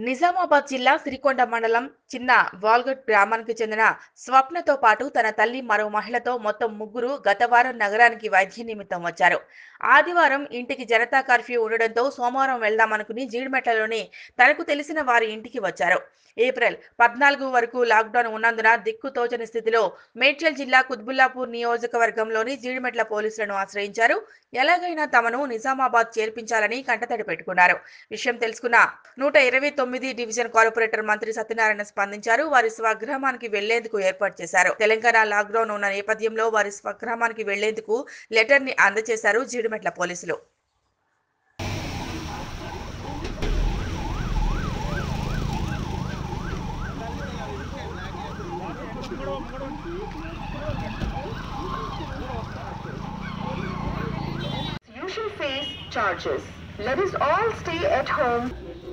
నిజామాబాద్ జిల్లా సిరికొండ మండలం చిన్న వాల్గట్ గ్రామానికి చెందిన స్వప్నతో పాటు తన తల్లి మరో మహిళతో మొత్తం ముగ్గురు గత వారం నగరానికి వైద్య నిమిత్తం వచ్చారు ఆదివారం ఇంటికి జనతా కర్ఫ్యూ ఉండడంతో సోమవారం వెళ్దామనుకుని జీడిమెట్లలోని తనకు తెలిసిన వారి ఇంటికి వచ్చారు ఏప్రిల్ పద్నాలుగు వరకు లాక్డౌన్ ఉన్నందున దిక్కు తోచని స్థితిలో మేడ్చల్ జిల్లా కుత్బుల్లాపూర్ నియోజకవర్గంలోని జీడిమెట్ల పోలీసులను ఆశ్రయించారు ఎలాగైనా తమను నిజామాబాద్ చేర్పించాలని కంటతడి పెట్టుకున్నారు విషయం తెలుసుకున్న నూట ఇరవై తొమ్మిది డివిజన్ కార్పొరేటర్ మంత్రి సత్యనారాయణ స్పందించారు వారి స్వగ్రామానికి వెళ్లేందుకు ఏర్పాటు చేశారు తెలంగాణ లాక్డౌన్ ఉన్న నేపథ్యంలో వారి స్వగ్రామానికి వెళ్లేందుకు లెటర్ ని అందజేశారు జీడిమెట్ల పోలీసులు You shall face charges. Let us all stay at home.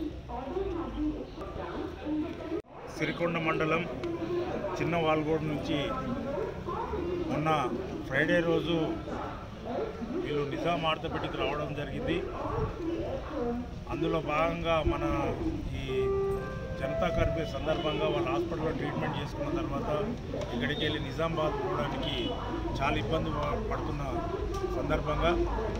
Sirikonda మండలం చిన్న వాల్గోడ్ నుంచి మొన్న ఫ్రైడే రోజు వీళ్ళు నిజాం ఆర్థోపెటిక్ రావడం జరిగింది అందులో భాగంగా మన ఈ జనతా కర్ఫ్యూ సందర్భంగా వాళ్ళ హాస్పిటల్లో ట్రీట్మెంట్ చేసుకున్న తర్వాత ఇక్కడికి వెళ్ళి నిజామాబాద్ పోవడానికి చాలా ఇబ్బంది ప- పడుతున్న సందర్భంగా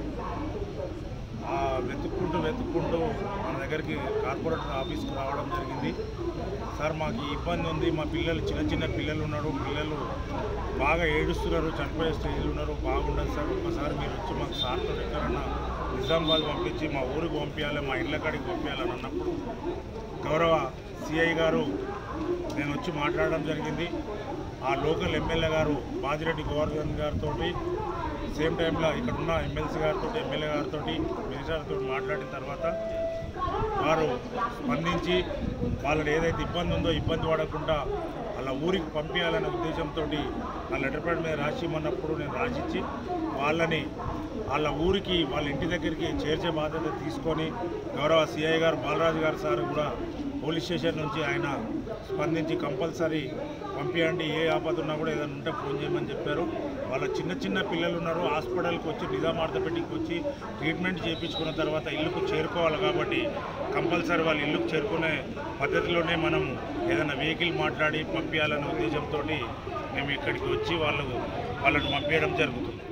ఆ వెతుక్కుంటూ వెతుక్కుంటూ మన దగ్గరికి కార్పొరేటర్ ఆఫీస్కి రావడం జరిగింది సార్ మాకు ఈ ఇబ్బంది ఉంది మా పిల్లలు చిన్న చిన్న పిల్లలు ఉన్నారు పిల్లలు బాగా ఏడుస్తున్నారు చనిపోయే స్టేజ్లో ఉన్నారు బాగుండదు సార్ ఒక్కసారి మీరు వచ్చి మాకు సార్తో ఎక్కడన్నా నిజామాబాద్ పంపించి మా ఊరికి పంపించాలి మా ఇళ్ళ కాడికి పంపించాలని అన్నప్పుడు గౌరవ సిఐ గారు నేను వచ్చి మాట్లాడడం జరిగింది ఆ లోకల్ ఎమ్మెల్యే గారు బాజిరెడ్డి గోవర్ధన్ గారితో సేమ్ టైంలో ఇక్కడ ఉన్న ఎమ్మెల్సీ గారితో ఎమ్మెల్యే గారితో మినిస్టర్తో మాట్లాడిన తర్వాత వారు స్పందించి వాళ్ళని ఏదైతే ఇబ్బంది ఉందో ఇబ్బంది పడకుండా వాళ్ళ ఊరికి పంపించాలనే ఉద్దేశంతో ఆ లెటర్ ప్యాడ్ మీద రాసి ఇమ్మన్నప్పుడు నేను రాసిచ్చి వాళ్ళని వాళ్ళ ఊరికి వాళ్ళ ఇంటి దగ్గరికి చేర్చే బాధ్యత తీసుకొని గౌరవ సిఐ గారు బాలరాజు గారు సార్ కూడా పోలీస్ స్టేషన్ నుంచి ఆయన స్పందించి కంపల్సరీ పంపించండి ఏ ఆపద ఉన్నా కూడా ఏదైనా ఉంటే ఫోన్ చేయమని చెప్పారు వాళ్ళ చిన్న చిన్న పిల్లలు ఉన్నారు హాస్పిటల్కి వచ్చి నిజాం ఆర్థోపెటిక్కి వచ్చి ట్రీట్మెంట్ చేయించుకున్న తర్వాత ఇల్లుకు చేరుకోవాలి కాబట్టి కంపల్సరీ వాళ్ళ ఇల్లుకు చేరుకునే పద్ధతిలోనే మనం ఏదైనా వెహికల్ మాట్లాడి పంపించాలనే ఉద్దేశంతో మేము ఇక్కడికి వచ్చి వాళ్ళకు వాళ్ళని పంపించడం జరుగుతుంది